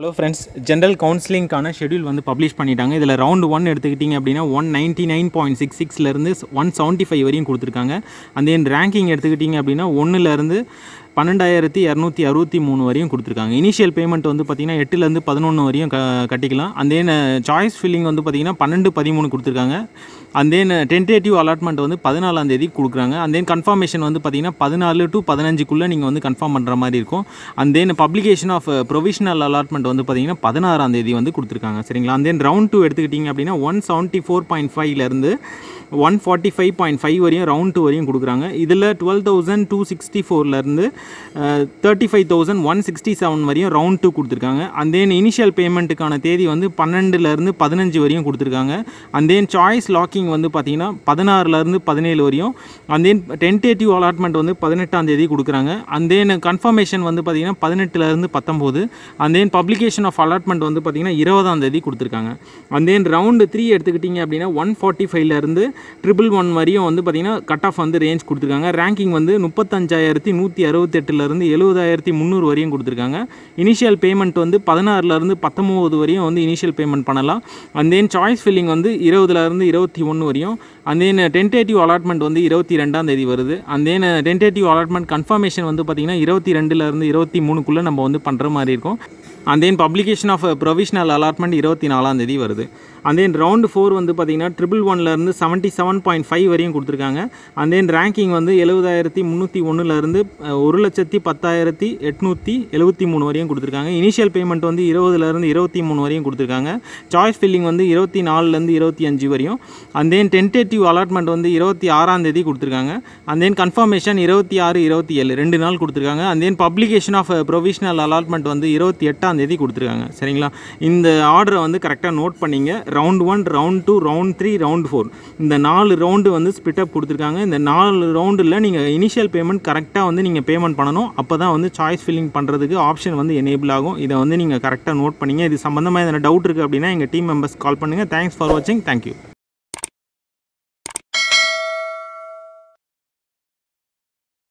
hello friends general கவுன்சிலிங்க்கான schedule வந்து publish பண்ணிட்டாங்க இதில் ரவுண்ட் ஒன் எடுத்துக்கிட்டிங்க அப்படின்னா one ninety nine point six சிக்ஸ்லேருந்து ஒன் செவன்ட்டி ஃபைவ் வரையும் கொடுத்துருக்காங்க அந்த தென் ரேங்கிங் எடுத்துக்கிட்டிங்க அப்படின்னா ஒன்றுலேருந்து பன்னெண்டாயிரத்தி இரநூத்தி அறுபத்தி மூணு வரையும் கொடுத்துருக்காங்க இனிஷியல் பேமெண்ட் வந்து பார்த்திங்கன்னா எட்டுலேருந்து பதினொன்று வரையும் க கட்டிக்கலாம் அந்த தென் சாய்ஸ் ஃபில்லிங் வந்து பார்த்திங்கன்னா பன்னெண்டு பதிமூணு கொடுத்துருக்காங்க அந்த தென் டென்டேட்டிவ் அலாட்மெண்ட் வந்து பதினாலாம் தேதி கொடுக்குறாங்க அந்த தென் கன்ஃபர்மேஷன் வந்து பார்த்திங்கன்னா பதினாலு டு பதினஞ்சுக்குள்ளே நீங்கள் வந்து கன்ஃபார்ம் பண்ணுற மாதிரி இருக்கும் அந்த then publication of provisional allotment வந்து பார்த்திங்கன்னா பதினாறாம் தேதி வந்து கொடுத்துருக்காங்க சரிங்களா அந்த தென் ரவுண்ட் டூ எடுத்துக்கிட்டிங்க அப்படின்னா ஒன் செவன்ட்டி ஃபோர் பாயிண்ட் ஃபைவ்லேருந்து one forty five point five வரையும் ரவுண்ட் டூ வரையும் கொடுக்குறாங்க இதில் டுவெல் தௌசண்ட் டூ சிக்ஸ்டி ஃபோர்லேருந்து thirty five thousand one sixty seven வரையும் ரவுண்ட் டூ கொடுத்துருக்காங்க அந்த தென் இனிஷியல் பேமெண்ட்டுக்கான தேதி வந்து பன்னெண்டுலேருந்து பதினஞ்சு வரையும் கொடுத்துருக்காங்க அந்த தென் சாய்ஸ் லாக்கிங் வந்து பார்த்தீங்கன்னா பதினாறுலேருந்து பதினேழு வரையும் அந்த தென் டென்டேட்டிவ் அலாட்மெண்ட் வந்து பதினெட்டாம் தேதி கொடுக்குறாங்க அந்த தென் கன்ஃபர்மேஷன் வந்து பார்த்தீங்கன்னா பதினெட்டுலேருந்து பத்தொம்போது அந்த தென் பப்ளிகேஷன் ஆஃப் அலாட்மெண்ட் வந்து பார்த்தீங்கன்னா இருபதாம் தேதி கொடுத்துருக்காங்க அந்த தென் ரவுண்டு த்ரீ எடுத்துக்கிட்டிங்க அப்படின்னா ஒன் ஃபார்ட்டி ஃபைவ்லேருந்து ட்ரிபிள் ஒன் வரையும் வந்து பார்த்திங்கன்னா கட் ஆஃப் வந்து ரேஞ்ச் கொடுத்துருக்காங்க ரேங்கிங் வந்து முப்பத்தஞ்சாயிரத்தி நூற்றி அறுபத்தெட்டுலேருந்து எழுபதாயிரத்தி முந்நூறு வரையும் கொடுத்துருக்காங்க இனிஷியல் பேமெண்ட் வந்து பதினாறுலேருந்து பத்தொம்போது வரையும் வந்து இனிஷியல் பேமெண்ட் பண்ணலாம் அண்ட் தென் சாய்ஸ் ஃபில்லிங் வந்து இருபதுலேருந்து இருபத்தி ஒன்று வரையும் அண்ட் தென் டென்டேட்டிவ் அலாட்மெண்ட் வந்து இருபத்தி ரெண்டாம் தேதி வருது and then tentative allotment confirmation வந்து பார்த்திங்கன்னா இருபத்தி ரெண்டுலேருந்து இருபத்தி மூணுக்குள்ளே நம்ம வந்து பண்ணுற மாதிரி இருக்கும் and then publication of provisional allotment இருபத்தி நாலாம் தேதி வருது அண்ட் தென் ரவுண்டு ஃபோர் வந்து பார்த்திங்கன்னா ட்ரிபிள் ஒன்லேருந்து செவன்ட்டி செவன் பாயிண்ட் ஃபைவ் வரையும் கொடுத்துருக்காங்க அண்ட் தென் ரேங்கிங் வந்து எழுபதாயிரத்தி முந்நூற்றி ஒன்றுலேருந்து ஒரு லட்சத்தி பத்தாயிரத்தி எட்நூற்றி எழுபத்தி மூணு வரையும் கொடுத்துருக்காங்க இனிஷியல் பேமெண்ட் வந்து இருபதுலேருந்து இருபத்தி மூணு வரையும் கொடுத்துருக்காங்க சாய்ஸ் ஃபில்லிங் வந்து இருபத்தி நாலுலேருந்து இருபத்தி அஞ்சு வரையும் அண்ட் தென் டென்டேட்டிவ் அலாட்மெண்ட் வந்து இருபத்தி ஆறாம் தேதி கொடுத்துருக்காங்க அண்ட் தென் கன்ஃபர்மேஷன் இருபத்தி ஆறு இருபத்தி ஏழு ரெண்டு நாள் கொடுத்துருக்காங்க and then publication of provisional allotment வந்து இருபத்தி எட்டாம் தேதி கொடுத்துருக்காங்க சரிங்களா இந்த ஆர்டரை வந்து கரெக்டாக நோட் பண்ணிங்க round one round two round three round four இந்த நாலு ரவுண்டு வந்து ஸ்பிட் அப் கொடுத்துருக்காங்க இந்த நாலு ரவுண்டில் நீங்கள் இனிஷியல் பேமெண்ட் கரெக்டாக வந்து நீங்கள் பேமெண்ட் பண்ணணும் அப்போ தான் வந்து சாய்ஸ் ஃபில்லிங் பண்ணுறதுக்கு ஆப்ஷன் வந்து எனேபிள் ஆகும் இதை வந்து நீங்கள் கரெக்டாக நோட் பண்ணிங்க இது சம்மந்தமாக எதனா டவுட் இருக்குது அப்படின்னா எங்கள் டீம் மெம்பர்ஸ் கால் பண்ணுங்கள் தேங்க்ஸ் ஃபார் வாட்சிங் தேங்க்யூ